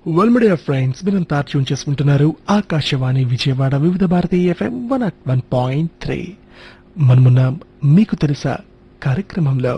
well media friends మీరంతా tune చేసుకుంటున్నారు Akashvani Vijayawada Vividh Bharati FM one at one point three మనమున్నాం మీకు తెలుసా కార్యక్రమంలో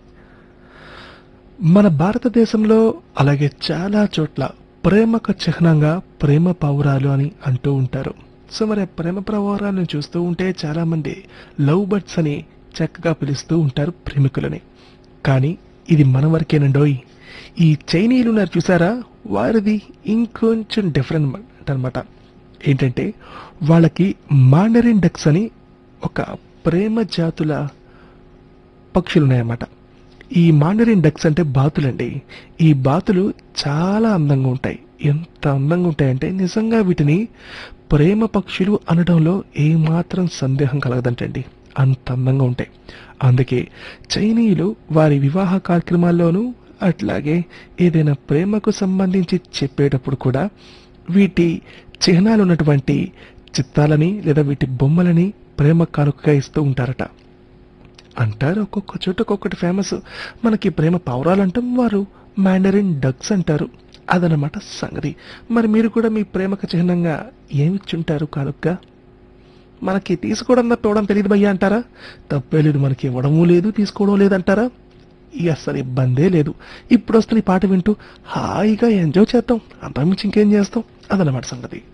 మన భారతదేశంలో అలాగే చాలా చోట్ల ప్రేమకు చిహ్నంగా ప్రేమ పౌరాలు అని అంటూ ఉంటారు సో మరి ఆ ప్రేమ పౌరాలను చూస్తూ ఉంటే చాలా మంది లవ్ బర్డ్స్ అని చక్కగా పిలుస్తూ ఉంటారు ప్రేమికులని కానీ ఇది మన వరకేనండోయ్ ఈ చైనీయులు ఉన్నారు చూసారా వారిది ఇంకొంచెం డిఫరెంట్ అనమాట ఏంటంటే వాళ్ళకి మాండరిన్ డక్స్ అని ఒక ప్రేమ జాతుల పక్షులు ఉన్నాయన్నమాట ఈ మాండరిన్ డక్స్ అంటే బాతులండి ఈ బాతులు చాలా అందంగా ఉంటాయి ఎంత అందంగా ఉంటాయంటే నిజంగా వీటిని ప్రేమ పక్షులు అనడంలో ఏమాత్రం సందేహం కలగదంటండి అంత అందంగా ఉంటాయి అందుకే చైనీయులు వారి వివాహ కార్యక్రమాల్లోనూ అట్లాగే ఏదైనా ప్రేమకు సంబంధించి చెప్పేటప్పుడు కూడా వీటి చిహ్నాలు ఉన్నటువంటి చిత్తాలని లేదా వీటి బొమ్మలని ప్రేమ కానుకగా ఇస్తూ ఉంటారట అంటారు ఒక్కొక్క చోట ఒక్కొక్కటి ఫేమస్ మనకి ప్రేమ పౌరాలంటాం వారు మ్యాండరిన్ డగ్స్ అంటారు అదనమాట సంగతి మరి మీరు కూడా మీ ప్రేమకు చిహ్నంగా ఏమిచ్చుంటారు కానుకగా మనకి తీసుకోవడం తప్ప ఇవ్వడం తెలియదు భయ్యా అంటారా తప్పే లేదు మనకి ఇవ్వడము లేదు తీసుకోవడం లేదంటారా ఇక అసలు ఇబ్బందే లేదు ఇప్పుడు వస్తున్న ఈ పాట వింటూ హాయిగా ఎంజాయ్ చేద్దాం అంతకుమించి ఇంకేం చేస్తాం అదనమాట సంగతి